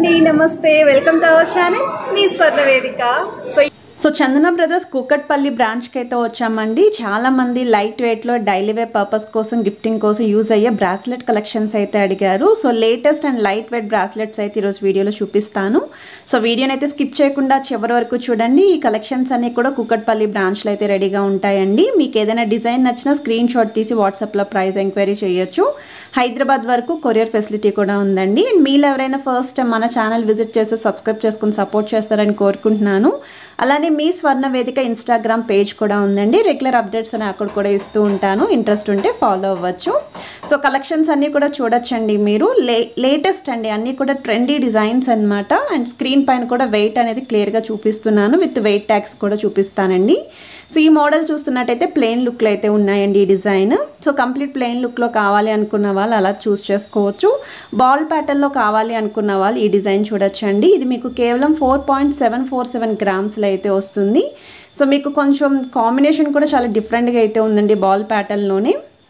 అండి నమస్తే welcome to our channel మీ Swarna Vedika so so Chandana brothers Kukatpally బ్రాంచ్కి అయితే వచ్చామండి చాలా మంది లైట్ వెయిట్లో డైలీ వేర్ పర్పస్ కోసం గిఫ్టింగ్ కోసం యూజ్ అయ్యే బ్రాస్లెట్ కలెక్షన్స్ అయితే అడిగారు so latest and light weight bracelets అయితే ఈరోజు వీడియోలో చూపిస్తాను సో వీడియోని అయితే స్కిప్ చేయకుండా చివరి వరకు చూడండి ఈ కలెక్షన్స్ అన్ని కూడా కుక్కట్పల్లి బ్రాంచ్లో అయితే రెడీగా ఉంటాయండి మీకు ఏదైనా డిజైన్ నచ్చినా స్క్రీన్ షాట్ తీసి వాట్సాప్లో ప్రైస్ ఎంక్వైరీ చేయొచ్చు హైదరాబాద్ వరకు కొరియర్ ఫెసిలిటీ కూడా ఉందండి అండ్ మీరు ఎవరైనా ఫస్ట్ టైం మన ఛానల్ విజిట్ చేసి సబ్స్క్రైబ్ చేసుకుని సపోర్ట్ చేస్తారని కోరుకుంటున్నాను అలానే మీ స్వర్ణ వేదిక ఇన్స్టాగ్రామ్ పేజ్ కూడా ఉందండి రెగ్యులర్ అప్డేట్స్ అని అక్కడ కూడా ఇస్తూ ఉంటాను ఇంట్రెస్ట్ ఉంటే ఫాలో అవ్వచ్చు సో కలెక్షన్స్ అన్నీ కూడా చూడొచ్చండి మీరు లే లేటెస్ట్ అండి అన్నీ కూడా ట్రెండీ డిజైన్స్ అన్నమాట అండ్ స్క్రీన్ పైన కూడా వెయిట్ అనేది క్లియర్గా చూపిస్తున్నాను విత్ వెయిట్ ట్యాగ్స్ కూడా చూపిస్తానండి సో ఈ మోడల్ చూస్తున్నట్టయితే ప్లెయిన్ లుక్లో అయితే ఉన్నాయండి ఈ డిజైన్ సో కంప్లీట్ ప్లెయిన్ లుక్లో కావాలి అనుకున్న వాళ్ళు అలా చూస్ చేసుకోవచ్చు బాల్ ప్యాటర్న్లో కావాలి అనుకున్న వాళ్ళు ఈ డిజైన్ చూడొచ్చండి ఇది మీకు కేవలం four point seven four seven గ్రామ్స్లో అయితే వస్తుంది సో మీకు కొంచెం కాంబినేషన్ కూడా చాలా డిఫరెంట్గా అయితే ఉందండి బాల్ ప్యాటర్న్లోనే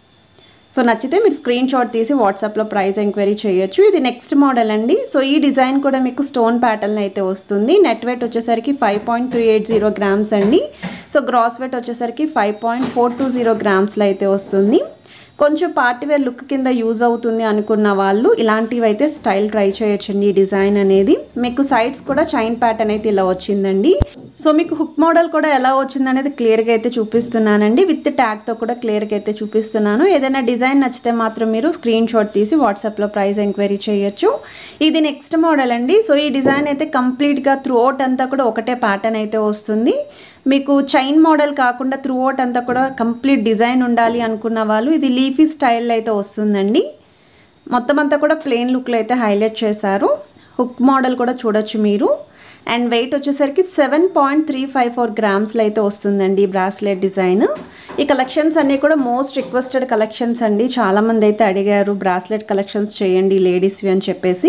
సో నచ్చితే మీరు స్క్రీన్ షాట్ తీసి వాట్సాప్లో ప్రైస్ ఎంక్వైరీ చేయొచ్చు ఇది నెక్స్ట్ మోడల్ అండి సో ఈ డిజైన్ కూడా మీకు స్టోన్ ప్యాటర్న్ అయితే వస్తుంది నెట్ వెయిట్ వచ్చేసరికి five point three eight zero grams అండి సో గ్రాస్ వెయిట్ వచ్చేసరికి five point four two zero గ్రామ్స్లో అయితే వస్తుంది కొంచెం పార్టీవేర్ లుక్ కింద యూజ్ అవుతుంది అనుకున్న వాళ్ళు ఇలాంటివి అయితే స్టైల్ ట్రై చేయొచ్చండి ఈ డిజైన్ అనేది మీకు సైడ్స్ కూడా చైన్ ప్యాటర్న్ అయితే ఇలా వచ్చిందండి సో మీకు హుక్ మోడల్ కూడా ఎలా వచ్చింది అనేది క్లియర్గా అయితే చూపిస్తున్నానండి విత్ ట్యాగ్తో కూడా క్లియర్గా అయితే చూపిస్తున్నాను ఏదైనా డిజైన్ నచ్చితే మాత్రం మీరు స్క్రీన్ షాట్ తీసి వాట్సాప్లో ప్రైస్ ఎంక్వైరీ చేయొచ్చు ఇది నెక్స్ట్ మోడల్ అండి సో ఈ డిజైన్ అయితే కంప్లీట్గా త్రూ అవుట్ అంతా కూడా ఒకటే ప్యాటర్న్ అయితే వస్తుంది మీకు చైన్ మోడల్ కాకుండా త్రూ అవుట్ అంతా కూడా కంప్లీట్ డిజైన్ ఉండాలి అనుకున్న వాళ్ళు ఇది లీఫీ స్టైల్ అయితే వస్తుందండి మొత్తం అంతా కూడా ప్లెయిన్ లుక్లో అయితే హైలైట్ చేశారు హుక్ మోడల్ కూడా చూడొచ్చు మీరు అండ్ వెయిట్ వచ్చేసరికి seven point three five four గ్రామ్స్లో అయితే వస్తుందండి ఈ బ్రాస్లెట్ డిజైన్ ఈ కలెక్షన్స్ అన్నీ కూడా మోస్ట్ రిక్వెస్టెడ్ కలెక్షన్స్ అండి చాలామంది అయితే అడిగారు బ్రాస్లెట్ కలెక్షన్స్ చేయండి లేడీస్వి అని చెప్పేసి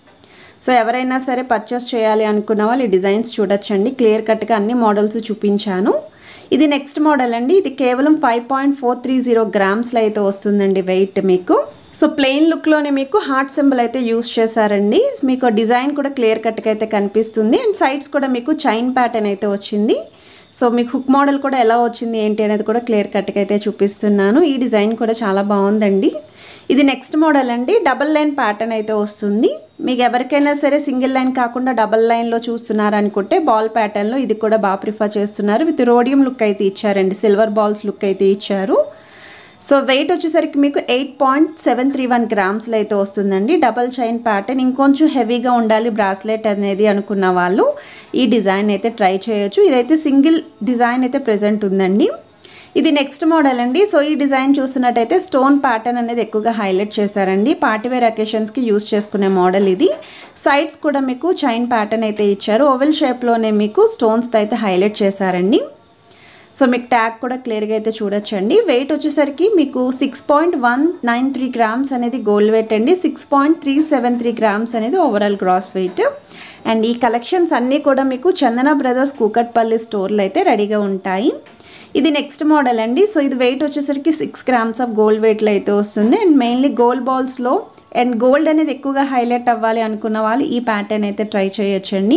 సో ఎవరైనా సరే పర్చేస్ చేయాలి అనుకున్న వాళ్ళు ఈ డిజైన్స్ చూడొచ్చండి క్లియర్ కట్గా అన్ని మోడల్స్ చూపించాను ఇది నెక్స్ట్ మోడల్ అండి ఇది కేవలం five point four three zero గ్రామ్స్లో అయితే వస్తుందండి వెయిట్ మీకు సో ప్లెయిన్ లుక్లోనే మీకు హార్ట్ సింబల్ అయితే యూస్ చేశారండి మీకు డిజైన్ కూడా క్లియర్ కట్గా అయితే కనిపిస్తుంది అండ్ సైడ్స్ కూడా మీకు చైన్ ప్యాటర్న్ అయితే వచ్చింది సో మీకు హుక్ మోడల్ కూడా ఎలా వచ్చింది ఏంటి అనేది కూడా క్లియర్ కట్గా అయితే చూపిస్తున్నాను ఈ డిజైన్ కూడా చాలా బాగుందండి ఇది నెక్స్ట్ మోడల్ అండి డబల్ లైన్ ప్యాటర్న్ అయితే వస్తుంది మీకు ఎవరికైనా సరే సింగిల్ లైన్ కాకుండా డబల్ లైన్లో చూస్తున్నారు అనుకుంటే బాల్ ప్యాటర్న్లో ఇది కూడా బాగా ప్రిఫర్ చేస్తున్నారు విత్ రోడియం లుక్ అయితే ఇచ్చారండి సిల్వర్ బాల్స్ లుక్ అయితే ఇచ్చారు సో వెయిట్ వచ్చేసరికి మీకు eight point seven three one గ్రామ్స్లో అయితే వస్తుందండి డబల్ చైన్ ప్యాటర్న్ ఇంకొంచెం హెవీగా ఉండాలి బ్రాస్లెట్ అనేది అనుకున్న వాళ్ళు ఈ డిజైన్ అయితే ట్రై చేయొచ్చు ఇదైతే సింగిల్ డిజైన్ అయితే ప్రజెంట్ ఉందండి ఇది నెక్స్ట్ మోడల్ అండి సో ఈ డిజైన్ చూస్తున్నట్టయితే స్టోన్ ప్యాటర్న్ అనేది ఎక్కువగా హైలైట్ చేశారండి పార్టీవేర్ అకేషన్స్కి యూస్ చేసుకునే మోడల్ ఇది సైడ్స్ కూడా మీకు చైన్ ప్యాటర్న్ అయితే ఇచ్చారు ఓవెల్ షేప్లోనే మీకు స్టోన్స్తో అయితే హైలైట్ చేశారండి సో మీకు ట్యాగ్ కూడా క్లియర్గా అయితే చూడొచ్చండి వెయిట్ వచ్చేసరికి మీకు six point one nine three grams అనేది గోల్డ్ వెయిట్ అండి six point three seven three grams అనేది ఓవరాల్ గ్రాస్ వెయిట్ అండ్ ఈ కలెక్షన్స్ అన్నీ కూడా మీకు చందన బ్రదర్స్ కూకట్పల్లి స్టోర్లో అయితే రెడీగా ఉంటాయి ఇది నెక్స్ట్ మోడల్ అండి సో ఇది వెయిట్ వచ్చేసరికి సిక్స్ గ్రామ్స్ ఆఫ్ గోల్డ్ వెయిట్లో అయితే వస్తుంది అండ్ మెయిన్లీ గోల్డ్ బాల్స్లో అండ్ గోల్డ్ అనేది ఎక్కువగా హైలైట్ అవ్వాలి అనుకున్న వాళ్ళు ఈ ప్యాటర్న్ అయితే ట్రై చేయొచ్చండి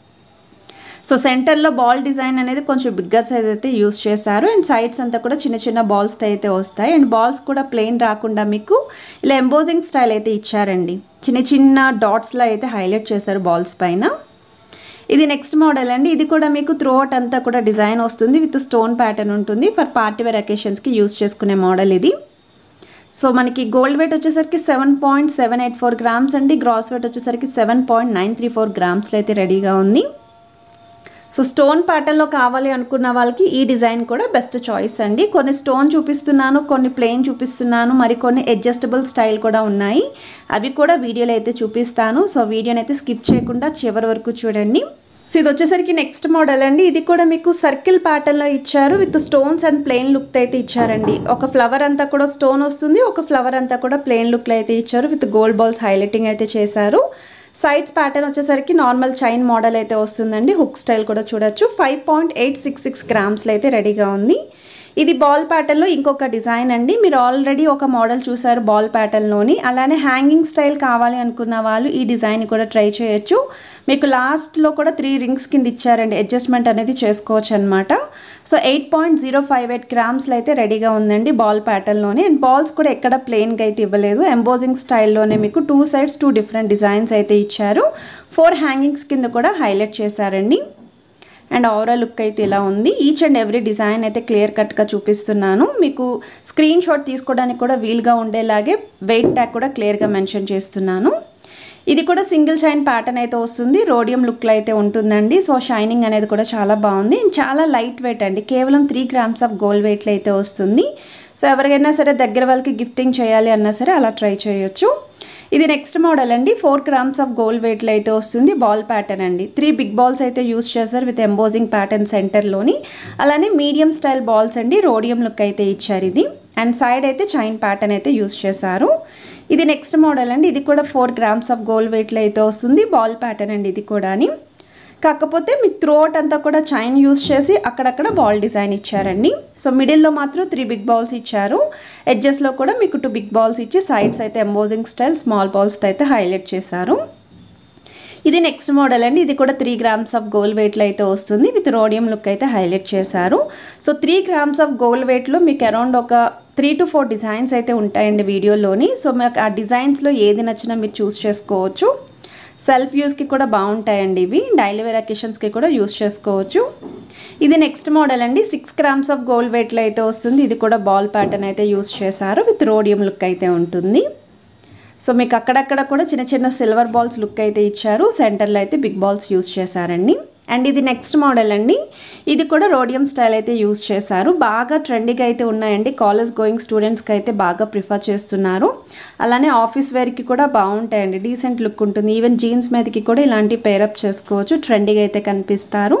సో సెంటర్లో బాల్ డిజైన్ అనేది కొంచెం బిగ్గర్ సైజ్ అయితే యూస్ చేశారు అండ్ సైడ్స్ అంతా కూడా చిన్న చిన్న బాల్స్తో అయితే వస్తాయి అండ్ బాల్స్ కూడా ప్లెయిన్ రాకుండా మీకు ఇలా ఎంబోజింగ్ స్టైల్ అయితే ఇచ్చారండి చిన్న చిన్న డాట్స్లో అయితే హైలైట్ చేశారు బాల్స్ పైన ఇది నెక్స్ట్ మోడల్ అండి ఇది కూడా మీకు త్రూ అవుట్ అంతా కూడా డిజైన్ వస్తుంది విత్ స్టోన్ ప్యాటర్న్ ఉంటుంది ఫర్ పార్టీవేర్ అకేషన్స్కి యూస్ చేసుకునే మోడల్ ఇది సో మనకి గోల్డ్ వెయిట్ వచ్చేసరికి seven point seven eight four grams అండి గ్రాస్ వెయిట్ వచ్చేసరికి seven point nine three four గ్రామ్స్లో అయితే రెడీగా ఉంది సో స్టోన్ ప్యాటర్న్లో కావాలి అనుకున్న వాళ్ళకి ఈ డిజైన్ కూడా బెస్ట్ చాయిస్ అండి కొన్ని స్టోన్ చూపిస్తున్నాను కొన్ని ప్లెయిన్ చూపిస్తున్నాను మరి కొన్ని అడ్జస్టబుల్ స్టైల్ కూడా ఉన్నాయి అవి కూడా వీడియోలో అయితే చూపిస్తాను సో వీడియోని అయితే స్కిప్ చేయకుండా చివరి వరకు చూడండి సో ఇది వచ్చేసరికి నెక్స్ట్ మోడల్ అండి ఇది కూడా మీకు సర్కిల్ ప్యాటర్న్లో ఇచ్చారు with stones and plain look అయితే ఇచ్చారండి ఒక ఫ్లవర్ అంతా కూడా స్టోన్ వస్తుంది ఒక ఫ్లవర్ అంతా కూడా ప్లెయిన్ లుక్లో అయితే ఇచ్చారు విత్ గోల్డ్ బాల్స్ హైలైటింగ్ అయితే చేశారు సైడ్స్ ప్యాటర్న్ వచ్చేసరికి నార్మల్ చైన్ మోడల్ అయితే వస్తుందండి హుక్ స్టైల్ కూడా చూడొచ్చు five point eight six six గ్రామ్స్లో అయితే రెడీగా ఉంది ఇది బాల్ ప్యాటర్న్లో ఇంకొక డిజైన్ అండి మీరు ఆల్రెడీ ఒక మోడల్ చూసారు బాల్ ప్యాటర్న్లోని అలానే హ్యాంగింగ్ స్టైల్ కావాలి అనుకున్న వాళ్ళు ఈ డిజైన్ కూడా ట్రై చేయొచ్చు మీకు లాస్ట్లో కూడా త్రీ రింగ్స్ కింద ఇచ్చారండి అడ్జస్ట్మెంట్ అనేది చేసుకోవచ్చు అనమాట so eight point zero five eight గ్రామ్స్లో అయితే రెడీగా ఉందండి బాల్ ప్యాటర్న్లోని అండ్ బాల్స్ కూడా ఎక్కడ ప్లెయిన్గా అయితే ఇవ్వలేదు ఎంబోజింగ్ స్టైల్లోనే మీకు two sides two different designs అయితే ఇచ్చారు ఫోర్ హ్యాంగింగ్స్ కింద కూడా హైలైట్ చేశారండి అండ్ ఓవరాల్ లుక్ అయితే ఇలా ఉంది ఈచ్ అండ్ ఎవ్రీ డిజైన్ అయితే క్లియర్ కట్గా చూపిస్తున్నాను మీకు స్క్రీన్ షాట్ తీసుకోవడానికి కూడా వీలుగా ఉండేలాగే వెయిట్ ట్యాగ్ కూడా క్లియర్గా మెన్షన్ చేస్తున్నాను ఇది కూడా సింగిల్ చైన్ ప్యాటర్న్ అయితే వస్తుంది రోడియం లుక్లో అయితే ఉంటుందండి సో షైనింగ్ అనేది కూడా చాలా బాగుంది అండ్ చాలా లైట్ వెయిట్ అండి కేవలం త్రీ గ్రామ్స్ ఆఫ్ గోల్డ్ వెయిట్లో అయితే వస్తుంది సో ఎవరికైనా సరే దగ్గర వాళ్ళకి గిఫ్టింగ్ చేయాలి అన్నా సరే అలా ట్రై చేయొచ్చు ఇది నెక్స్ట్ మోడల్ అండి ఫోర్ గ్రామ్స్ ఆఫ్ గోల్డ్ వెయిట్లో అయితే వస్తుంది బాల్ ప్యాటర్న్ అండి త్రీ బిగ్ బాల్స్ అయితే యూస్ చేశారు విత్ ఎంబోజింగ్ ప్యాటర్న్ సెంటర్లోని అలానే మీడియం స్టైల్ బాల్స్ అండి రోడియం లుక్ అయితే ఇచ్చారు ఇది అండ్ సైడ్ అయితే చైన్ ప్యాటర్న్ అయితే యూస్ చేశారు ఇది నెక్స్ట్ మోడల్ అండి ఇది కూడా ఫోర్ గ్రామ్స్ ఆఫ్ గోల్డ్ వెయిట్లో అయితే వస్తుంది బాల్ ప్యాటర్న్ అండి ఇది కూడా కాకపోతే మీకు త్రోట్ అంతా కూడా చైన్ యూస్ చేసి అక్కడక్కడ బాల్ డిజైన్ ఇచ్చారండి సో మిడిల్లో మాత్రం త్రీ బిగ్ బాల్స్ ఇచ్చారు ఎడ్జెస్లో కూడా మీకు టూ బిగ్ బాల్స్ ఇచ్చి సైడ్స్ అయితే ఎంబోజింగ్ స్టైల్ స్మాల్ బాల్స్తో అయితే హైలైట్ చేశారు ఇది నెక్స్ట్ మోడల్ అండి ఇది కూడా త్రీ గ్రామ్స్ ఆఫ్ గోల్డ్ వెయిట్లో అయితే వస్తుంది విత్ రోడియం లుక్ అయితే హైలైట్ చేశారు so three grams of gold వెయిట్లో మీకు అరౌండ్ ఒక త్రీ టు ఫోర్ డిజైన్స్ అయితే ఉంటాయండి వీడియోలోని సో మీకు ఆ డిజైన్స్లో ఏది నచ్చినా మీరు చూస్ చేసుకోవచ్చు సెల్ఫ్ యూస్కి కూడా బాగుంటాయండి ఇవి డైలీ వేర్ అకేషన్స్కి కూడా యూస్ చేసుకోవచ్చు ఇది నెక్స్ట్ మోడల్ అండి సిక్స్ గ్రామ్స్ ఆఫ్ గోల్డ్ వెయిట్లో అయితే వస్తుంది ఇది కూడా బాల్ ప్యాటర్న్ అయితే యూస్ చేశారు విత్ రోడియం లుక్ అయితే ఉంటుంది సో మీకు అక్కడక్కడ కూడా చిన్న చిన్న సిల్వర్ బాల్స్ లుక్ అయితే ఇచ్చారు సెంటర్లో అయితే బిగ్ బాల్స్ యూస్ చేశారండి అండ్ ఇది నెక్స్ట్ మోడల్ అండి ఇది కూడా రోడియం స్టైల్ అయితే యూస్ చేశారు బాగా ట్రెండీగా అయితే ఉన్నాయండి కాలేజ్ గోయింగ్ స్టూడెంట్స్కి అయితే బాగా ప్రిఫర్ చేస్తున్నారు అలానే ఆఫీస్ వేర్కి కూడా బాగుంటాయండి డీసెంట్ లుక్ ఉంటుంది ఈవెన్ జీన్స్ మీదకి కూడా ఇలాంటి పేరప్ చేసుకోవచ్చు ట్రెండీగా అయితే కనిపిస్తారు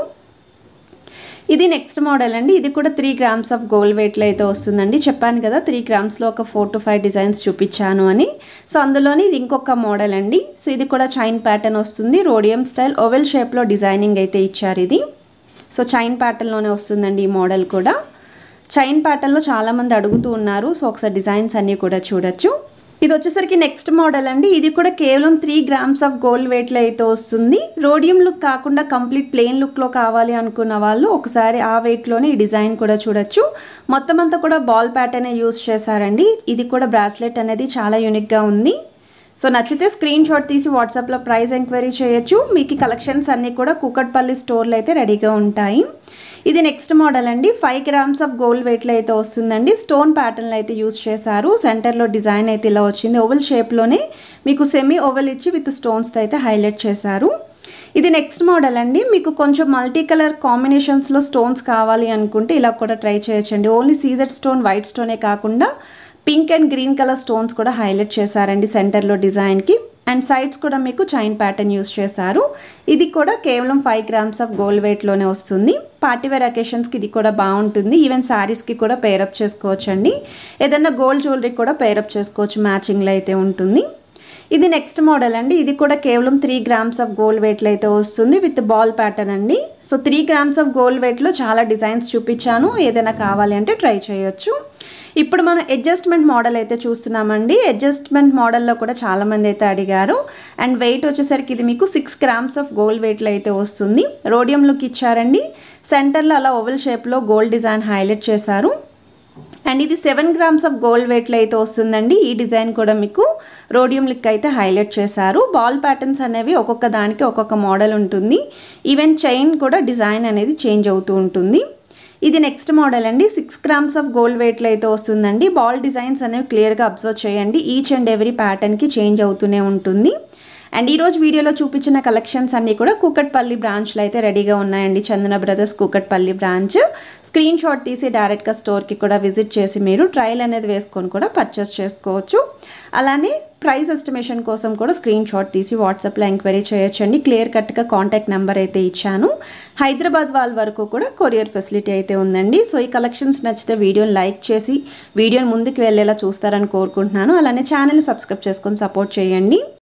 ఇది నెక్స్ట్ మోడల్ అండి ఇది కూడా త్రీ గ్రామ్స్ ఆఫ్ గోల్డ్ వెయిట్లో అయితే వస్తుందండి చెప్పాను కదా త్రీ గ్రామ్స్లో ఒక ఫోర్ టు ఫైవ్ డిజైన్స్ చూపించాను అని సో అందులోని ఇది ఇంకొక మోడల్ అండి సో ఇది కూడా చైన్ ప్యాటర్న్ వస్తుంది రోడియం స్టైల్ ఓవెల్ షేప్లో డిజైనింగ్ అయితే ఇచ్చారు ఇది సో చైన్ ప్యాటర్న్లోనే వస్తుందండి ఈ మోడల్ కూడా చైన్ ప్యాటర్న్లో చాలామంది అడుగుతూ ఉన్నారు సో ఒకసారి డిజైన్స్ అన్నీ కూడా చూడొచ్చు ఇది వచ్చేసరికి నెక్స్ట్ మోడల్ అండి ఇది కూడా కేవలం త్రీ గ్రామ్స్ ఆఫ్ గోల్డ్ వెయిట్లో అయితే వస్తుంది రోడియం లుక్ కాకుండా కంప్లీట్ ప్లెయిన్ లుక్లో కావాలి అనుకున్న వాళ్ళు ఒకసారి ఆ వెయిట్లోనే ఈ డిజైన్ కూడా చూడొచ్చు మొత్తం అంతా కూడా బాల్ ప్యాటర్నే యూస్ చేశారండి ఇది కూడా బ్రాస్లెట్ అనేది చాలా యూనిక్గా ఉంది సో నచ్చితే స్క్రీన్ షాట్ తీసి వాట్సాప్లో ప్రైస్ ఎంక్వైరీ చేయొచ్చు మీకు కలెక్షన్స్ అన్నీ కూడా కూకట్పల్లి స్టోర్లో అయితే రెడీగా ఉంటాయి ఇది నెక్స్ట్ మోడల్ అండి ఫైవ్ గ్రామ్స్ ఆఫ్ గోల్డ్ వెయిట్లో అయితే వస్తుందండి స్టోన్ ప్యాటర్న్లో అయితే యూస్ చేశారు సెంటర్లో డిజైన్ అయితే ఇలా వచ్చింది ఓవెల్ షేప్లోనే మీకు సెమీ ఓవెల్ ఇచ్చి విత్ స్టోన్స్తో అయితే హైలైట్ చేశారు ఇది నెక్స్ట్ మోడల్ అండి మీకు కొంచెం మల్టీ కలర్ కాంబినేషన్స్లో స్టోన్స్ కావాలి అనుకుంటే ఇలా కూడా ట్రై చేయొచ్చండి ఓన్లీ సీజర్ స్టోన్ వైట్ స్టోనే కాకుండా pink and green colour stones కూడా హైలైట్ చేశారండి సెంటర్లో డిజైన్కి అండ్ సైడ్స్ కూడా మీకు చైన్ ప్యాటర్న్ యూస్ చేశారు ఇది కూడా కేవలం ఫైవ్ గ్రామ్స్ ఆఫ్ గోల్డ్ వెయిట్లోనే వస్తుంది పార్టీవేర్ అకేషన్స్కి ఇది కూడా బాగుంటుంది ఈవెన్ శారీస్కి కూడా పేరప్ చేసుకోవచ్చు అండి ఏదైనా గోల్డ్ జ్యువెలరీ కూడా పేరప్ చేసుకోవచ్చు మ్యాచింగ్లో అయితే ఉంటుంది ఇది నెక్స్ట్ మోడల్ అండి ఇది కూడా కేవలం త్రీ గ్రామ్స్ ఆఫ్ గోల్డ్ వెయిట్లో అయితే వస్తుంది విత్ బాల్ ప్యాటర్న్ అండి so three grams of gold వెయిట్లో చాలా డిజైన్స్ చూపించాను ఏదైనా కావాలి అంటే ట్రై చేయొచ్చు ఇప్పుడు మనం అడ్జస్ట్మెంట్ మోడల్ అయితే చూస్తున్నామండి అడ్జస్ట్మెంట్ మోడల్లో కూడా చాలామంది అయితే అడిగారు అండ్ వెయిట్ వచ్చేసరికి ఇది మీకు సిక్స్ గ్రామ్స్ ఆఫ్ గోల్డ్ వెయిట్లో అయితే వస్తుంది రోడియం లుక్ ఇచ్చారండి సెంటర్లో అలా ఓవెల్ షేప్లో గోల్డ్ డిజైన్ హైలైట్ చేశారు అండ్ ఇది సెవెన్ గ్రామ్స్ ఆఫ్ గోల్డ్ వెయిట్లో అయితే వస్తుందండి ఈ డిజైన్ కూడా మీకు రోడియం లిక్ అయితే హైలైట్ చేశారు బాల్ ప్యాటర్న్స్ అనేవి ఒక్కొక్క దానికి ఒక్కొక్క మోడల్ ఉంటుంది ఈవెన్ చైన్ కూడా డిజైన్ అనేది చేంజ్ అవుతూ ఉంటుంది ఇది నెక్స్ట్ మోడల్ అండి సిక్స్ గ్రామ్స్ ఆఫ్ గోల్డ్ వెయిట్లో అయితే వస్తుందండి బాల్ డిజైన్స్ అనేవి క్లియర్గా అబ్జర్వ్ చేయండి ఈచ్ అండ్ ఎవ్రీ ప్యాటర్న్కి చేంజ్ అవుతూనే ఉంటుంది అండ్ ఈరోజు వీడియోలో చూపించిన కలెక్షన్స్ అన్నీ కూడా కూకట్పల్లి బ్రాంచ్లో అయితే రెడీగా ఉన్నాయండి Chandana Brothers Kukatpally branch screen shot తీసి డైరెక్ట్గా స్టోర్కి కూడా విజిట్ చేసి మీరు ట్రయల్ అనేది వేసుకొని కూడా పర్చేస్ చేసుకోవచ్చు అలానే ప్రైస్ ఎస్టిమేషన్ కోసం కూడా స్క్రీన్ షాట్ తీసి వాట్సాప్లో ఎంక్వైరీ చేయొచ్చండి క్లియర్ కట్గా కాంటాక్ట్ నెంబర్ అయితే ఇచ్చాను హైదరాబాద్ వాళ్ళ వరకు కూడా కొరియర్ ఫెసిలిటీ అయితే ఉందండి సో ఈ కలెక్షన్స్ నచ్చితే వీడియోని లైక్ చేసి వీడియోని ముందుకు వెళ్ళేలా చూస్తారని కోరుకుంటున్నాను అలానే ఛానల్ సబ్స్క్రైబ్ చేసుకొని సపోర్ట్ చేయండి